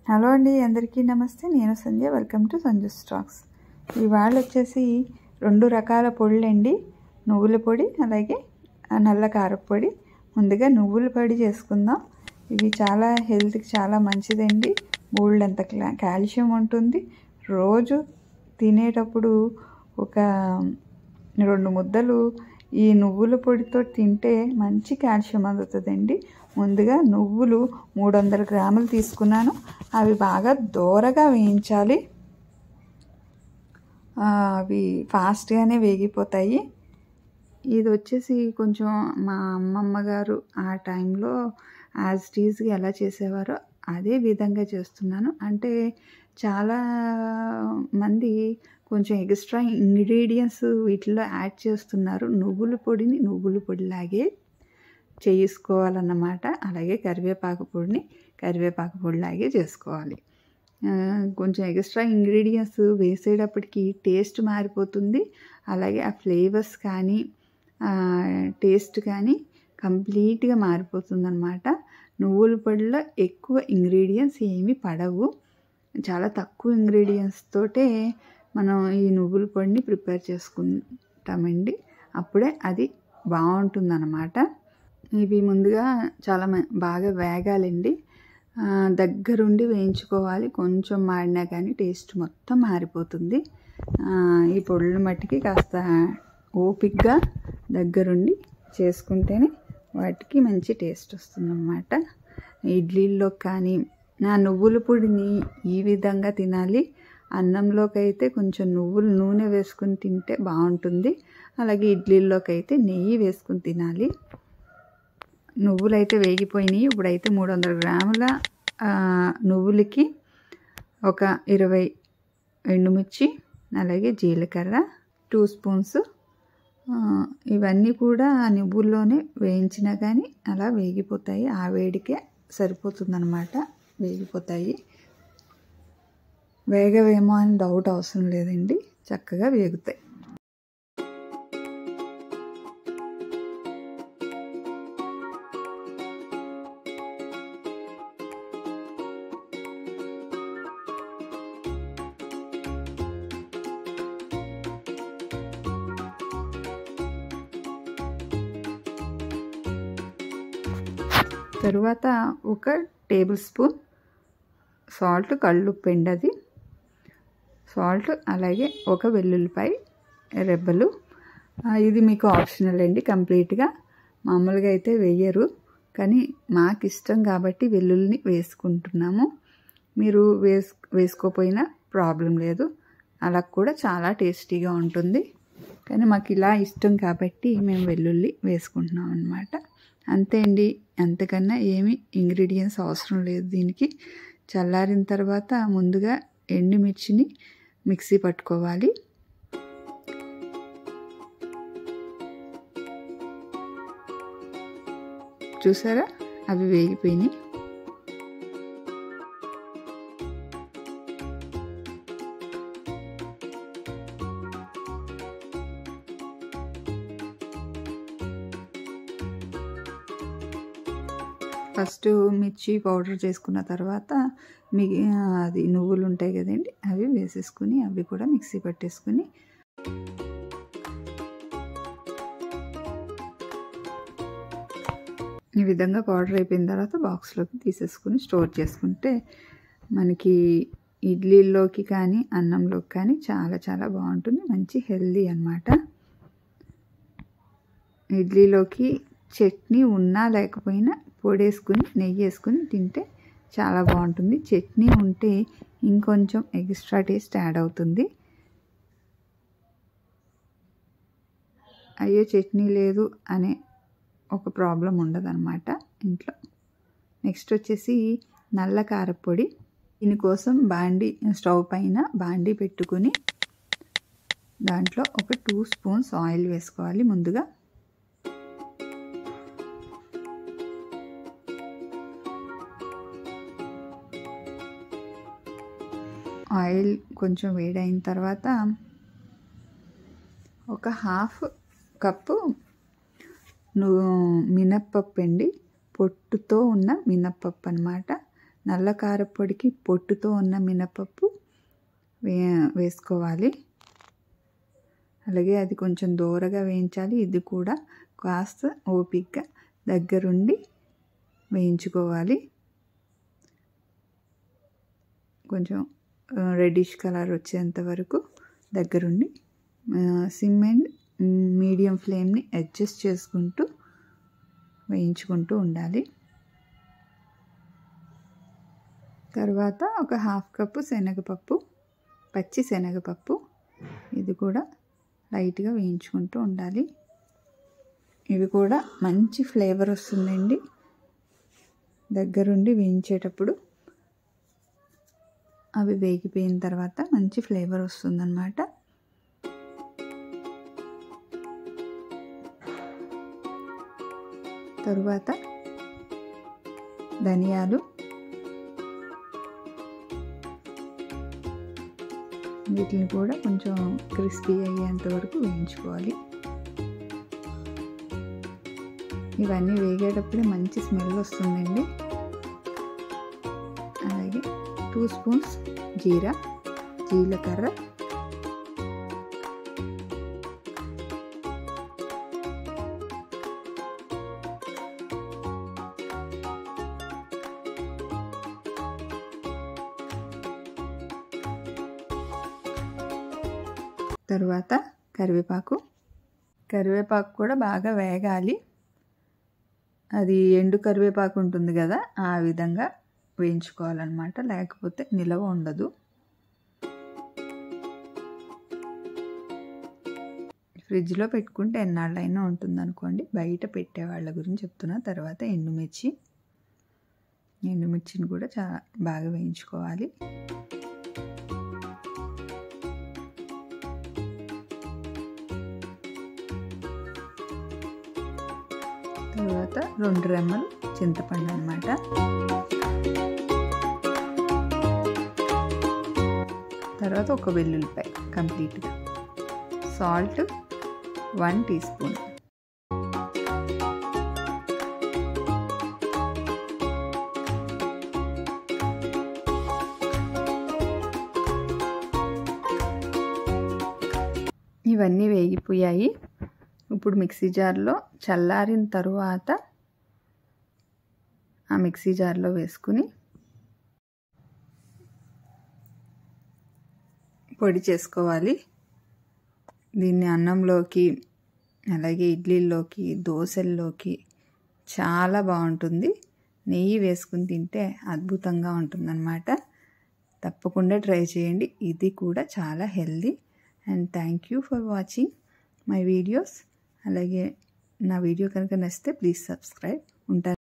hello అండి అందరికీ నమస్తే నేను Sandhya welcome to Sanju stocks ఇవాళ వచ్చేసి రెండు రకాల పొడులండి నువ్వుల పొడి అలాగే ఆ నల్ల కారపొడి ముందుగా నువ్వుల పొడి చేసుకుందాం ఇవి చాలా హెల్త్కి చాలా మంచిదండి బోల్డంత కాల్షియం ఉంటుంది రోజు తినేటప్పుడు ఒక రెండు ముద్దలు ఈ నువ్వుల పొడితో తింటే మంచి కాల్షియం అందుతుందండి ముందుగా నువ్వులు మూడు వందల గ్రాములు తీసుకున్నాను అవి బాగా దోరగా వేయించాలి అవి ఫాస్ట్గానే వేగిపోతాయి ఇది వచ్చేసి కొంచెం మా అమ్మమ్మ గారు ఆ టైంలో యాజ్ టీజ్గా ఎలా చేసేవారో అదే విధంగా చేస్తున్నాను అంటే చాలా మంది కొంచెం ఎక్స్ట్రా ఇంగ్రీడియంట్స్ వీటిలో యాడ్ చేస్తున్నారు నువ్వుల పొడిని నువ్వుల పొడిలాగే చేసుకోవాలన్నమాట అలాగే కరివేపాకు పొడిని కరివేపాకు పొడిలాగే చేసుకోవాలి కొంచెం ఎక్స్ట్రా ఇంగ్రీడియంట్స్ వేసేటప్పటికి టేస్ట్ మారిపోతుంది అలాగే ఆ ఫ్లేవర్స్ కానీ టేస్ట్ కానీ కంప్లీట్గా మారిపోతుంది అనమాట నువ్వుల పొడిలో ఎక్కువ ఇంగ్రీడియంట్స్ ఏమీ పడవు చాలా తక్కువ ఇంగ్రీడియంట్స్ తోటే మనం ఈ నువ్వుల పొడిని ప్రిపేర్ చేసుకుంటామండి అప్పుడే అది బాగుంటుందన్నమాట ఇవి ముందుగా చాలా బాగా వేగాలండి దగ్గరుండి వేయించుకోవాలి కొంచెం మాడినా కానీ టేస్ట్ మొత్తం మారిపోతుంది ఈ పొడుల మట్టికి కాస్త ఓపిక్గా దగ్గరుండి చేసుకుంటేనే వాటికి మంచి టేస్ట్ వస్తుందన్నమాట ఇడ్లీల్లో కానీ నా నువ్వుల పొడిని ఈ విధంగా తినాలి అన్నంలోకి అయితే కొంచెం నువ్వులు నూనె వేసుకుని తింటే బాగుంటుంది అలాగే ఇడ్లీల్లోకి అయితే నెయ్యి వేసుకుని తినాలి నువ్వులు అయితే వేగిపోయినాయి ఇప్పుడైతే మూడు వందల గ్రాముల నువ్వులకి ఒక ఇరవై ఎండుమిర్చి అలాగే జీలకర్ర టూ స్పూన్స్ ఇవన్నీ కూడా నువ్వుల్లోనే వేయించినా కానీ అలా వేగిపోతాయి ఆ వేడికే సరిపోతుందన్నమాట వేగిపోతాయి వేగవేమో అని డౌట్ అవసరం లేదండి చక్కగా వేగుతాయి తరువాత ఒక టేబుల్ స్పూన్ సాల్ట్ కళ్ళుప్పు అది సాల్ట్ అలాగే ఒక వెల్లుల్లిపాయ రెబ్బలు ఇది మీకు ఆప్షనల్ అండి కంప్లీట్గా మామూలుగా అయితే వేయరు కానీ మాకు ఇష్టం కాబట్టి వెల్లుల్లిని వేసుకుంటున్నాము మీరు వేసు వేసుకోపోయినా ప్రాబ్లం లేదు అలా కూడా చాలా టేస్టీగా ఉంటుంది కానీ మాకు ఇలా ఇష్టం కాబట్టి మేము వెల్లుల్లి వేసుకుంటున్నాం అనమాట అంతే అండి అంతకన్నా ఏమి ఇంగ్రీడియంట్స్ అవసరం లేదు దీనికి చల్లారిన తర్వాత ముందుగా ఎండుమిర్చిని మిక్సీ పట్టుకోవాలి చూసారా అవి వేగిపోయినాయి ఫస్ట్ మిర్చి పౌడర్ చేసుకున్న తర్వాత మీ అది నువ్వులు ఉంటాయి కదండి అవి వేసేసుకుని అవి కూడా మిక్సీ పట్టేసుకుని ఈ విధంగా పౌడర్ అయిపోయిన తర్వాత బాక్స్లోకి తీసేసుకుని స్టోర్ చేసుకుంటే మనకి ఇడ్లీల్లోకి కానీ అన్నంలోకి కానీ చాలా చాలా బాగుంటుంది మంచి హెల్దీ అనమాట ఇడ్లీలోకి చట్నీ ఉన్నా లేకపోయినా పొడేసుకుని నెయ్యి వేసుకుని తింటే చాలా బాగుంటుంది చట్నీ ఉంటే ఇంకొంచెం ఎక్స్ట్రా టేస్ట్ యాడ్ అవుతుంది అయ్యో చట్నీ లేదు అనే ఒక ప్రాబ్లం ఉండదన్నమాట ఇంట్లో నెక్స్ట్ వచ్చేసి నల్ల కారపొడి దీనికోసం బాండి స్టవ్ పైన బాండి పెట్టుకుని దాంట్లో ఒక టూ స్పూన్స్ ఆయిల్ వేసుకోవాలి ముందుగా ఆయిల్ కొంచెం వేడైన తర్వాత ఒక హాఫ్ కప్పు మినప్పప్పు అండి పొట్టుతో ఉన్న మినప్పప్పు అనమాట నల్ల కారపొడికి పొట్టుతో ఉన్న మినపప్పు వే వేసుకోవాలి అలాగే అది కొంచెం దూరగా వేయించాలి ఇది కూడా కాస్త ఓపిక్గా దగ్గరుండి వేయించుకోవాలి కొంచెం రెడ్డిష్ కలర్ వచ్చేంత వరకు దగ్గరుండి సిమ్ అండ్ మీడియం ఫ్లేమ్ని అడ్జస్ట్ చేసుకుంటూ వేయించుకుంటూ ఉండాలి తర్వాత ఒక హాఫ్ కప్పు శనగపప్పు పచ్చి శనగపప్పు ఇది కూడా లైట్గా వేయించుకుంటూ ఉండాలి ఇవి కూడా మంచి ఫ్లేవర్ వస్తుందండి దగ్గరుండి వేయించేటప్పుడు అవి వేగిపోయిన తర్వాత మంచి ఫ్లేవర్ వస్తుందన్నమాట తరువాత ధనియాలు వీటిని కూడా కొంచెం క్రిస్పీ అయ్యేంత వరకు వేయించుకోవాలి ఇవన్నీ వేగేటప్పుడే మంచి స్మెల్ వస్తుందండి అలాగే టూ స్పూన్స్ జీరా జీలకర్ర తరువాత కరివేపాకు కరివేపాకు కూడా బాగా వేగాలి అది ఎండు కరివేపాకు ఉంటుంది కదా ఆ విధంగా వేయించుకోవాలన్నమాట లేకపోతే నిలవ ఉండదు ఫ్రిడ్జ్లో పెట్టుకుంటే ఎన్నాళ్ళైనా ఉంటుంది అనుకోండి బయట పెట్టే వాళ్ళ గురించి చెప్తున్నా తర్వాత ఎండుమిర్చి ఎండుమిర్చిని కూడా చా బాగా వేయించుకోవాలి తర్వాత రెండు రెమ్మలు చింతపండు అనమాట తర్వాత ఒక వెల్లుల్లిపాయ కంప్లీట్గా సాల్ట్ వన్ టీ స్పూన్ ఇవన్నీ వేగిపోయాయి ఇప్పుడు మిక్సీ జార్లో చల్లారిన తరువాత ఆ మిక్సీ జార్లో వేసుకుని పొడి చేసుకోవాలి దీన్ని అన్నంలోకి అలాగే ఇడ్లీల్లోకి దోశల్లోకి చాలా బాగుంటుంది నెయ్యి వేసుకుని తింటే అద్భుతంగా ఉంటుందన్నమాట తప్పకుండా ట్రై చేయండి ఇది కూడా చాలా healthy and thank you for watching my videos అలాగే నా వీడియో కనుక నచ్చితే ప్లీజ్ సబ్స్క్రైబ్ ఉంటాను